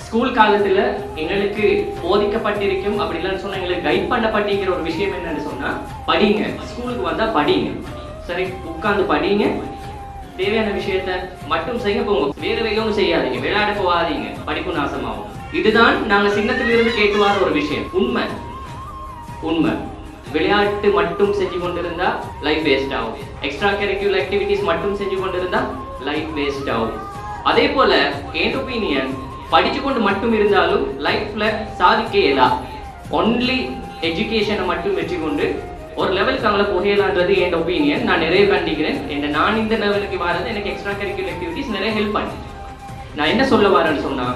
school காலத்துல எங்களுக்கு போதிக்கப்பட்டிருக்கும் அப்படி இல்லைன்னு சொன்னா எங்களுக்கு கைட் பண்ணப்பட்டிருக்கிற ஒரு விஷயம் என்னன்னு சொன்னா படிங்க ஸ்கூலுக்கு வந்தா படிங்க சரி உட்கார்ந்து படிங்க தேவையான விஷயத்த மட்டும் செய்ய போங்க வேற வேலையும் செய்யாதீங்க விளையாட போகாதீங்க படிப்பு நாசமாகும் இதுதான் நாங்க சின்னத்திலிருந்து கேட்டு வர ஒரு விஷயம் உண்மை உண்மை விளையாட்டு மட்டும் செஞ்சு கொண்டிருந்தா லைஃப் வேஸ்ட் ஆகும் எக்ஸ்ட்ரா கரிக்குலர் ஆக்டிவிட்டிஸ் மட்டும் செஞ்சு கொண்டிருந்தா லைஃப் வேஸ்ட் ஆகும் அதே போல என் ஒப்பீனியன் படிச்சு கொண்டு மட்டும் இருந்தாலும் லைஃப்ல சாதிக்க இயலா ஒன்லி எஜுகேஷனை மட்டும் வச்சுக்கொண்டு ஒரு லெவலுக்கு அவங்கள புகையலான்றது என் ஒப்பீனியன் நான் நிறைய கண்டிக்கிறேன் என்ன நான் இந்த லெவலுக்கு வரது எனக்கு எக்ஸ்ட்ரா கரிக்குலர் ஆக்டிவிட்டிஸ் நிறைய ஹெல்ப் பண்ணி நான் என்ன சொல்ல வரேன்னு சொன்னா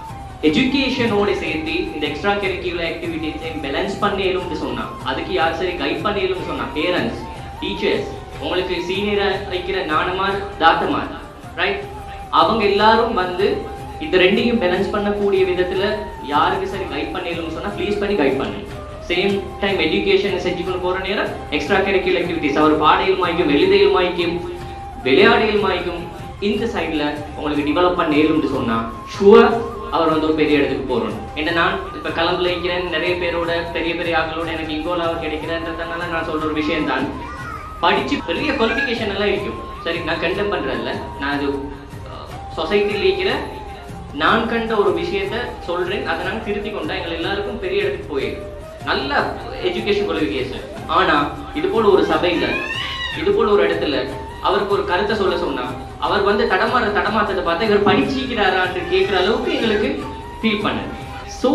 எஜுகேஷனோட சேர்த்து இந்த எக்ஸ்ட்ரா கரிக்குலர் ஆக்டிவிட்டிஸையும் பேலன்ஸ் பண்ணியலும்னு சொன்னா அதுக்கு யார் சரி கைட் பண்ணியலும் சொன்னா பேரண்ட்ஸ் டீச்சர்ஸ் உங்களுக்கு சீனியரா வைக்கிற நானமார் தாத்தமார் ரைட் அவங்க எல்லாரும் வந்து இந்த ரெண்டையும் பேலன்ஸ் பண்ணக்கூடிய விதத்துல யாருக்கு சரி கைட் பண்ணிடலும்னு சொன்னா ப்ளீஸ் பண்ணி கைட் பண்ணு சேம் டைம் எஜுகேஷன் செஞ்சு கொண்டு போற நேரம் எக்ஸ்ட்ரா கரிக்குலர் ஆக்டிவிட்டிஸ் அவர் பாடையில் மாய்க்கும் எழுதையில் மாய்க்கும் விளையாடையில் மாய்க்கும் இந்த சைடில் உங்களுக்கு டெவலப் பண்ண இயலும்னு சொன்னா ஷுவர் அவர் வந்து ஒரு பெரிய இடத்துக்கு போறோம் என்ன நான் இப்ப கிளம்புல இருக்கிறேன் நிறைய பேரோட பெரிய பெரிய ஆட்களோட எனக்கு இன்வால்வ் ஆக கிடைக்கிறன்றதுனால நான் சொல்ற ஒரு விஷயம் தான் படிச்சு பெரிய குவாலிஃபிகேஷன் எல்லாம் இருக்கும் சரி நான் கண்டம் பண்றதில்ல நான் அது சொசைட்டியில் இருக்கிற நான் கண்ட ஒரு விஷயத்த சொல்றேன் அதை நான் திருத்தி கொண்டா எங்கள் எல்லாருக்கும் பெரிய இடத்துக்கு போயிடும் நல்ல எஜுகேஷன் குவாலிஃபிகேஷன் ஆனா இது போல ஒரு சபையில இது போல ஒரு இடத்துல அவருக்கு ஒரு கருத்தை சொல்ல சொன்னா அவர் வந்து தடமாற தடமாத்ததை பார்த்தா இவர் படிச்சிக்கிறாரான்னு கேட்குற அளவுக்கு எங்களுக்கு ஃபீல் பண்ணு ஸோ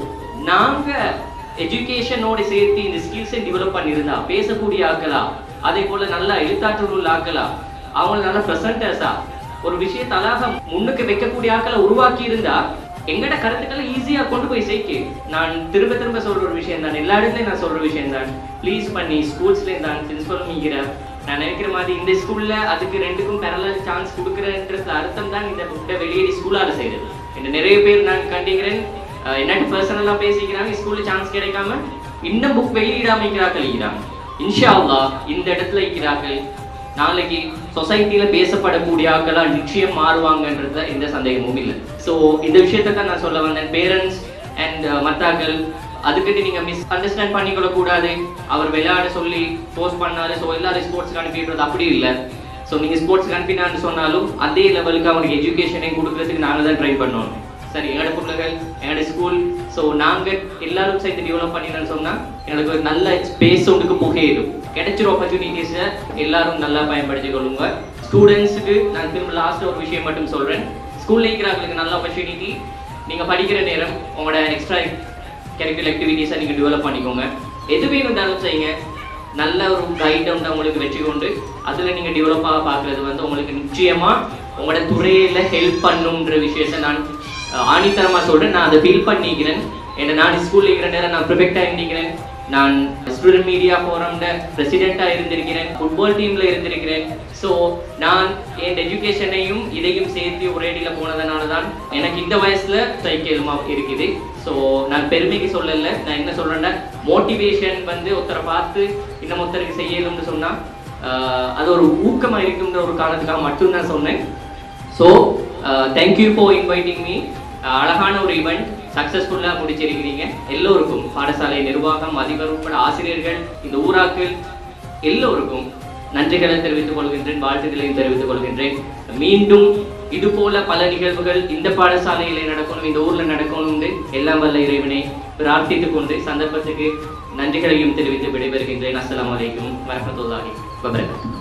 நாங்க எஜுகேஷனோட சேர்த்து இந்த ஸ்கில்ஸை டெவலப் பண்ணியிருந்தா பேசக்கூடிய ஆக்களா அதே போல நல்லா எழுத்தாற்றல் உள்ள ஆக்களா அவங்க நல்ல ப்ரெசன்டர்ஸா ஒரு விஷயத்தை அழகா முன்னுக்கு வைக்கக்கூடிய ஆக்களை உருவாக்கி இருந்தா எங்கட கருத்துக்களை ஈஸியா கொண்டு போய் சேர்க்கு நான் திரும்ப திரும்ப சொல்ற ஒரு விஷயம் தான் எல்லா இடத்துலயும் நான் சொல்ற விஷயம் தான் ப்ளீஸ் பண்ணி ஸ்கூல்ஸ்லேயும் தான் பிரின்சிபல் மீகிற நான் நினைக்கிற மாதிரி இந்த ஸ்கூல்ல அதுக்கு ரெண்டுக்கும் பேரலல் சான்ஸ் கொடுக்குறன்றது அர்த்தம் தான் இந்த புக்கை வெளியேறி ஸ்கூலால செய்யுது இந்த நிறைய பேர் நான் கண்டிக்கிறேன் அஹ் என்னட்டு பர்சனலாக பேசிக்கிறாங்க ஸ்கூல்ல சான்ஸ் கிடைக்காம இன்னும் புக் வெளியிடாம இருக்கிறார்கள் இருக்கிறாங்க இன்ஷா அல்லாஹ் இந்த இடத்துல இருக்கிறார்கள் நாளைக்கு சொசைட்டில பேசப்படக்கூடிய ஆட்களா நிச்சயம் மாறுவாங்கன்றதுல எந்த சந்தேகமும் இல்லை ஸோ இந்த விஷயத்தை தான் நான் சொல்ல வந்தேன் பேரண்ட்ஸ் அண்ட் மத்தாக்கள் அதுக்கிட்ட நீங்க மிஸ் அண்டர்ஸ்டாண்ட் பண்ணிக்கொள்ள கூடாது அவர் விளையாட சொல்லி போஸ்ட் பண்ணாரு ஸோ எல்லாரும் ஸ்போர்ட்ஸ்க்கு அனுப்பிடுறது அப்படி இல்லை ஸோ நீங்க ஸ்போர்ட்ஸ்க்கு அனுப்பினான்னு சொன்னாலும் அதே லெவலுக்கு அவங்களுக்கு எஜுகேஷனையும் கொடுக்கறதுக்கு நாங்க தான் ட்ரை பண்ணோம் சரி எங்களோட பிள்ளைகள் எங்களோட ஸ்கூல் ஸோ நாங்க எல்லாரும் சேர்த்து டெவலப் பண்ணினோம்னு சொன்னா எங்களுக்கு ஒரு நல்ல ஸ்பேஸ் ஒன்றுக்கு புகையிடும் கிடைச்சிற ஆப்பர்ச்சுனிட்டிஸை எல்லாரும் நல்லா பயன்படுத்திக் கொள்ளுங்க ஸ்டூடெண்ட்ஸுக்கு நான் திரும்ப லாஸ்ட் ஒரு விஷயம் மட்டும் சொல்றேன் ஸ்கூல்ல இருக்கிறவங்களுக்கு நல்ல ஆப்பர்ச்சுனிட்டி நீங்க படிக்கிற நேரம் உங்களோட எக்ஸ்ட்ரா கரிக்குலர் ஆக்டிவிட்டீஸை நீங்க டெவலப் பண்ணிக்கோங்க எது வேணும்னாலும் செய்யுங்க நல்ல ஒரு கைட் வந்து உங்களுக்கு வச்சுக்கொண்டு அதுல நீங்க டெவலப் ஆக பார்க்கறது வந்து உங்களுக்கு நிச்சயமா உங்களோட துறையில ஹெல்ப் பண்ணுன்ற விஷயத்தை நான் அஹ், ஆணித்தரமா சொல்றேன் நான் அதை ஃபீல் பண்ணிக்கிறேன் ஏன்னா நான் ஸ்கூல்ல இருக்கிற நேரம் நான் ப்ரிஃபெக்டா இருந்திருக்கிறேன் நான் ஸ்டூடெண்ட் மீடியா ஃபோரம்ல பிரசிடென்ட்டா இருந்திருக்கிறேன் ஃபுட்பால் டீம்ல இருந்திருக்கிறேன் ஸோ நான் என் எஜுகேஷனையும் இதையும் சேர்த்து ஒரேடியில போனதுனால தான் எனக்கு இந்த வயசுல சைக்கிள்மா இருக்குது ஸோ நான் பெருமைக்கு சொல்லல நான் என்ன சொல்றேன்னா மோட்டிவேஷன் வந்து ஒருத்தரை பார்த்து இன்னும் ஒருத்தருக்கு செய்யணும்னு சொன்னா ஆஹ், அது ஒரு ஊக்கமா இருக்குன்ற ஒரு காரணத்துக்காக மட்டும் தான் சொன்னேன் so thank you for inviting me அழகான ஒரு ஈவெண்ட் சக்ஸஸ்ஃபுல்லாக முடிச்சிருக்கிறீங்க எல்லோருக்கும் பாடசாலை நிர்வாகம் அதிபர் உட்பட ஆசிரியர்கள் இந்த ஊராக்கள் எல்லோருக்கும் நன்றிகளை தெரிவித்துக் கொள்கின்றேன் வாழ்த்துக்களையும் தெரிவித்துக் கொள்கின்றேன் மீண்டும் இது போல பல நிகழ்வுகள் இந்த பாடசாலையில நடக்கணும் இந்த ஊர்ல நடக்கணும் எல்லாம் வல்ல இறைவனை பிரார்த்தித்துக் கொண்டு சந்தர்ப்பத்துக்கு நன்றிகளையும் தெரிவித்து விடைபெறுகின்றேன் அஸ்ஸலாமு அலைக்கும் வரஹ்மத்துல்லாஹி வபரகாத்துஹு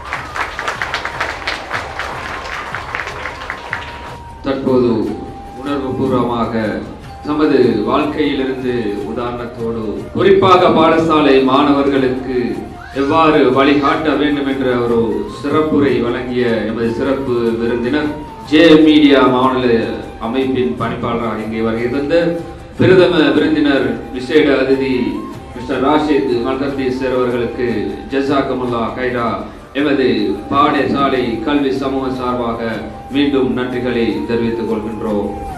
தற்போது உணர்வு பூர்வமாக நமது வாழ்க்கையிலிருந்து உதாரணத்தோடு குறிப்பாக பாடசாலை மாணவர்களுக்கு எவ்வாறு வழிகாட்ட வேண்டும் என்ற ஒரு சிறப்புரை வழங்கிய எமது சிறப்பு விருந்தினர் ஜே மீடியா மாநில அமைப்பின் பணிப்பாளராக இங்கே வருகை தந்த பிரதம விருந்தினர் விசேட அதிதி மிஸ்டர் ராஷித் மல்கத்தீஸ்வர் அவர்களுக்கு ஜசாக்கமுல்லா கைரா எமது பாடசாலை கல்வி சமூக சார்பாக மீண்டும் நன்றிகளை தெரிவித்துக் கொள்கின்றோம்